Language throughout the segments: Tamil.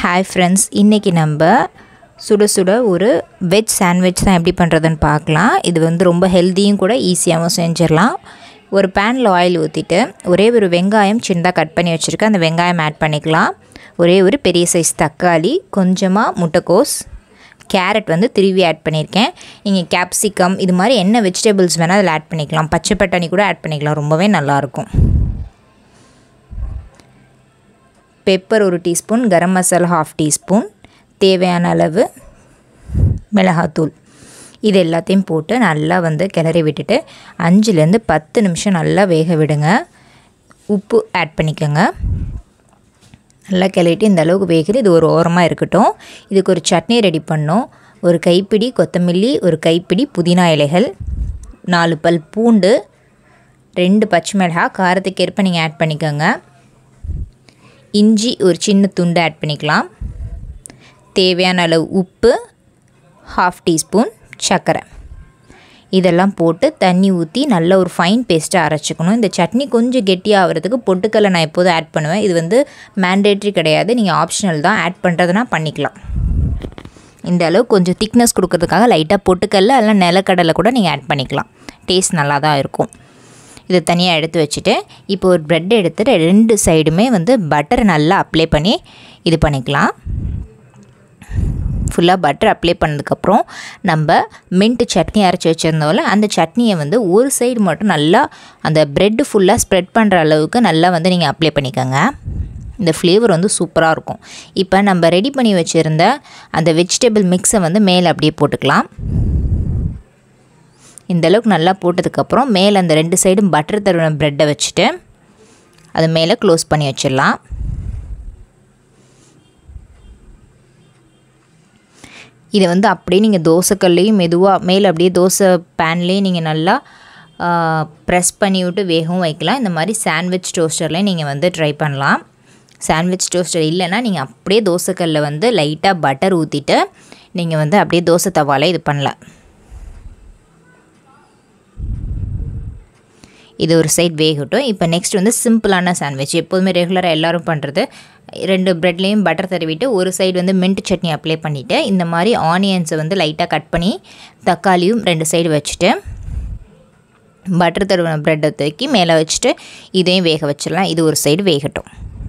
ஹாய் ஃப்ரெண்ட்ஸ் இன்றைக்கி நம்ம சுட சுட ஒரு வெஜ் சாண்ட்விச் தான் எப்படி பண்ணுறதுன்னு பார்க்கலாம் இது வந்து ரொம்ப ஹெல்த்தியும் கூட ஈஸியாகவும் செஞ்சிடலாம் ஒரு பேனில் ஆயில் ஊற்றிட்டு ஒரே ஒரு வெங்காயம் சின்னதாக கட் பண்ணி வச்சுருக்கேன் அந்த வெங்காயம் ஆட் பண்ணிக்கலாம் ஒரே ஒரு பெரிய சைஸ் தக்காளி கொஞ்சமாக முட்டைக்கோஸ் கேரட் வந்து திருவி ஆட் பண்ணியிருக்கேன் நீங்கள் கேப்சிகம் இது மாதிரி என்ன வெஜிடபிள்ஸ் வேணால் அதில் ஆட் பண்ணிக்கலாம் பச்சை பட்டாணி கூட ஆட் பண்ணிக்கலாம் ரொம்பவே நல்லாயிருக்கும் பெப்பர் ஒரு teaspoon garam masala half teaspoon தேவையான அளவு மிளகாத்தூள் இது எல்லாத்தையும் போட்டு நல்லா வந்து கிளறி விட்டுட்டு அஞ்சுலேருந்து பத்து நிமிஷம் நல்லா வேக விடுங்க உப்பு ஆட் பண்ணிக்கோங்க நல்லா கிளறிட்டு இந்த அளவுக்கு வேகுது இது ஒரு ஓரமாக இருக்கட்டும் இதுக்கு ஒரு சட்னி ரெடி பண்ணோம் ஒரு கைப்பிடி கொத்தமல்லி ஒரு கைப்பிடி புதினா இலைகள் நாலு பல் பூண்டு ரெண்டு பச்சை மிளகாய் காரத்துக்கு ஏற்ப நீங்கள் ஆட் பண்ணிக்கோங்க இஞ்சி ஒரு சின்ன துண்டு ஆட் பண்ணிக்கலாம் தேவையான அளவு உப்பு ஹாஃப் டீஸ்பூன் சர்க்கரை இதெல்லாம் போட்டு தண்ணி ஊற்றி நல்ல ஒரு ஃபைன் பேஸ்ட்டாக அரைச்சிக்கணும் இந்த சட்னி கொஞ்சம் கெட்டியாக ஆகிறதுக்கு பொட்டுக்கல்லை நான் எப்போதும் ஆட் பண்ணுவேன் இது வந்து மேண்டேட்ரி கிடையாது நீங்கள் ஆப்ஷனல் தான் ஆட் பண்ணுறதுனா பண்ணிக்கலாம் இந்த அளவு கொஞ்சம் திக்னஸ் கொடுக்கறதுக்காக லைட்டாக பொட்டுக்கல்ல அல்ல நிலக்கடலை கூட நீங்கள் ஆட் பண்ணிக்கலாம் டேஸ்ட் நல்லா தான் இருக்கும் இதை தனியாக எடுத்து வச்சுட்டு இப்போ ஒரு ப்ரெட் எடுத்து ரெண்டு சைடுமே வந்து பட்டரை நல்லா அப்ளை பண்ணி இது பண்ணிக்கலாம் ஃபுல்லாக பட்டர் அப்ளை பண்ணதுக்கப்புறம் நம்ம மின்ட்டு சட்னி அரைச்சி வச்சுருந்தோம்ல அந்த சட்னியை வந்து ஒரு சைடு மட்டும் நல்லா அந்த ப்ரெட்டு ஃபுல்லாக ஸ்ப்ரெட் பண்ணுற அளவுக்கு நல்லா வந்து நீங்கள் அப்ளை பண்ணிக்கோங்க இந்த ஃப்ளேவர் வந்து சூப்பராக இருக்கும் இப்போ நம்ம ரெடி பண்ணி வச்சுருந்த அந்த வெஜிடபிள் மிக்ஸை வந்து மேலே அப்படியே போட்டுக்கலாம் இந்த அளவுக்கு நல்லா போட்டதுக்கப்புறம் மேலே அந்த ரெண்டு சைடும் பட்டர் தருவன ப்ரெட்டை வச்சுட்டு அது மேலே க்ளோஸ் பண்ணி வச்சிடலாம் இதை வந்து அப்படியே நீங்கள் தோசைக்கல்லையும் மெதுவாக மேலே அப்படியே தோசை பேன்லேயும் நீங்கள் நல்லா ப்ரெஸ் பண்ணி விட்டு வேகவும் வைக்கலாம் இந்த மாதிரி சாண்ட்விச் டோஸ்டர்லேயும் நீங்கள் வந்து ட்ரை பண்ணலாம் சாண்ட்விச் டோஸ்டர் இல்லைன்னா நீங்கள் அப்படியே தோசைக்கல்லில் வந்து லைட்டாக பட்டர் ஊற்றிட்டு நீங்கள் வந்து அப்படியே தோசை தவால இது பண்ணலாம் இது ஒரு சைட் வேகட்டும் இப்போ நெக்ஸ்ட் வந்து சிம்பிளான சாண்ட்விச் எப்போதுமே ரெகுலராக எல்லோரும் பண்ணுறது ரெண்டு ப்ரெட்லேயும் பட்டர் தடவிட்டு ஒரு சைடு வந்து மின்ட் சட்னி அப்ளை பண்ணிவிட்டு இந்த மாதிரி ஆனியன்ஸை வந்து லைட்டாக கட் பண்ணி தக்காளியும் ரெண்டு சைடு வச்சுட்டு பட்டர் தடவின ப்ரெட்டை தூக்கி மேலே வச்சுட்டு இதையும் வேக வச்சிடலாம் இது ஒரு சைடு வேகட்டும்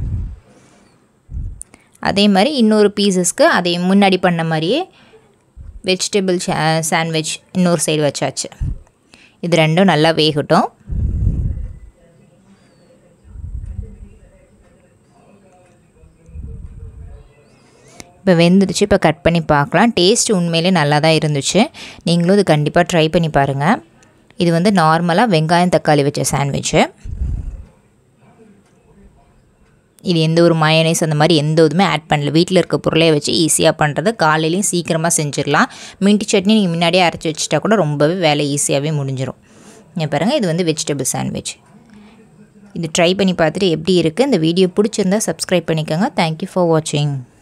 அதே மாதிரி இன்னொரு பீசஸ்க்கு அதே முன்னாடி பண்ண மாதிரியே வெஜிடபிள் சாண்ட்விச் இன்னொரு சைடு வச்சாச்சு இது ரெண்டும் நல்லா வேகட்டும் இப்போ வெந்துடுச்சு இப்போ கட் பண்ணி பார்க்கலாம் டேஸ்ட் உண்மையிலே நல்லா தான் இருந்துச்சு நீங்களும் இது கண்டிப்பாக ட்ரை பண்ணி பாருங்கள் இது வந்து நார்மலாக வெங்காயம் தக்காளி வச்ச சாண்ட்விட்சு இது எந்த ஒரு மயனைஸ் அந்த மாதிரி எந்த இதுவுமே ஆட் பண்ணல வீட்டில் இருக்க பொருளே வச்சு ஈஸியாக பண்ணுறது காலையிலையும் சீக்கிரமாக செஞ்சிடலாம் மின்ட்டு சட்னி நீங்கள் முன்னாடியே அரைச்சி வச்சுட்டா கூட ரொம்பவே வேலை ஈஸியாகவே முடிஞ்சிடும் இங்கே பாருங்கள் இது வந்து வெஜிடபிள் சாண்ட்விச் இது ட்ரை பண்ணி பார்த்துட்டு எப்படி இருக்குது இந்த வீடியோ பிடிச்சிருந்தா சப்ஸ்கிரைப் பண்ணிக்கோங்க தேங்க்யூ ஃபார் வாட்சிங்